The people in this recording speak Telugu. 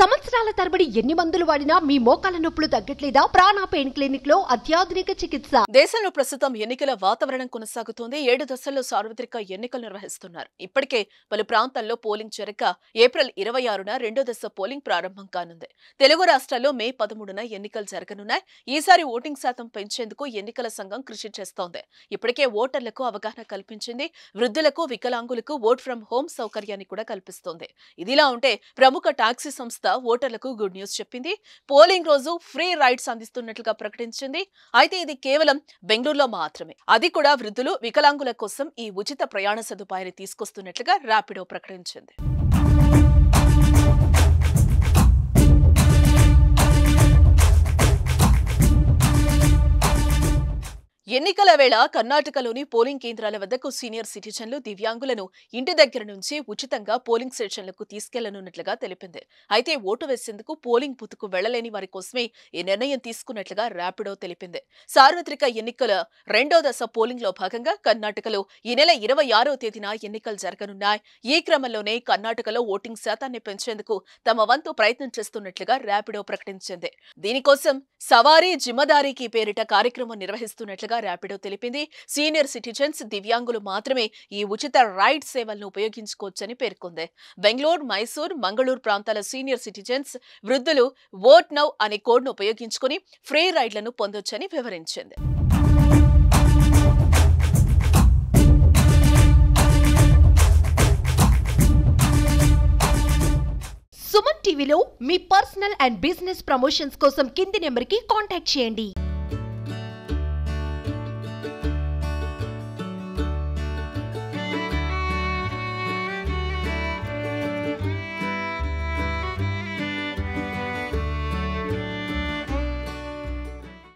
సంవత్సరాల తరబడి ఎన్ని మందులు వాడినా మీ మోకాల నొప్పులు తగ్గట్లేదా ప్రాణ పెయిన్ క్లినిక్ లో అత్యాధునిక చికిత్స దేశంలో ప్రస్తుతం ఎన్నికల వాతావరణం కొనసాగుతోంది ఏడు దశల్లో సార్వత్రిక ఎన్నికలు నిర్వహిస్తున్నారు ఇప్పటికే పలు ప్రాంతాల్లో పోలింగ్ జరగక ఏప్రిల్ ఇరవై ఆరున రెండో దశ పోలింగ్ ప్రారంభం కానుంది తెలుగు రాష్ట్రాల్లో మే పదమూడున ఎన్నికలు జరగనున్నాయి ఈసారి ఓటింగ్ శాతం పెంచేందుకు ఎన్నికల సంఘం కృషి చేస్తోంది ఇప్పటికే ఓటర్లకు అవగాహన కల్పించింది వృద్ధులకు వికలాంగులకు ఓట్ ఫ్రం హోమ్ సౌకర్యాన్ని కూడా కల్పిస్తోంది ఇదిలా ఉంటే ప్రముఖ టాక్సీ సంస్థ ఓటర్లకు గుడ్ న్యూస్ చెప్పింది పోలింగ్ రోజు ఫ్రీ రైడ్స్ అందిస్తున్నట్లుగా ప్రకటించింది అయితే ఇది కేవలం బెంగళూరులో మాత్రమే అది కూడా వృద్ధులు వికలాంగుల కోసం ఈ ఉచిత ప్రయాణ సదుపాయాన్ని తీసుకొస్తున్నట్లుగా ర్యాపిడో ప్రకటించింది ఎన్నికల వేళ కర్ణాటకలోని పోలింగ్ కేంద్రాల వద్దకు సీనియర్ సిటిజన్లు దివ్యాంగులను ఇంటి దగ్గర నుంచి ఉచితంగా పోలింగ్ స్టేషన్లకు తీసుకెళ్లనున్నట్లుగా తెలిపింది అయితే ఓటు వేసేందుకు పోలింగ్ బూత్కు వెళ్లలేని వారి కోసమే ఈ నిర్ణయం తీసుకున్నట్లుగా ర్యాపిడో తెలిపింది సార్వత్రిక ఎన్నికల రెండో దశ పోలింగ్ లో భాగంగా కర్ణాటకలో ఈ నెల ఇరవై ఆరో తేదీన ఎన్నికలు జరగనున్నాయి ఈ క్రమంలోనే కర్ణాటకలో ఓటింగ్ శాతాన్ని పెంచేందుకు తమ వంతు ప్రయత్నం చేస్తున్నట్లుగా ర్యాపిడో ప్రకటించింది దీనికోసం సవారీ జిమ్మదారీకి పేరిట కార్యక్రమం నిర్వహిస్తున్నట్లుగా ర్యాపిడో తెలిపింది సీనియర్ సిటిజన్స్ దివ్యాంగులు మాత్రమే ఈ ఉచిత రైడ్ సేవలను ఉపయోగించుకోవచ్చని పేర్కొంది బెంగళూరు మైసూర్ మంగళూరు ప్రాంతాల సీనియర్ సిటిజన్స్ వృద్ధులు ఓట్ నౌ అనే కోడ్ను ఉపయోగించుకుని ఫ్రీ రైడ్లను పొందొచ్చని వివరించింది సుమన్ టీవీలో మీ పర్సనల్ అండ్ బిజినెస్ ప్రమోషన్స్ కోసం కింది నెంబర్ కి కాంటాక్ట్ చేయండి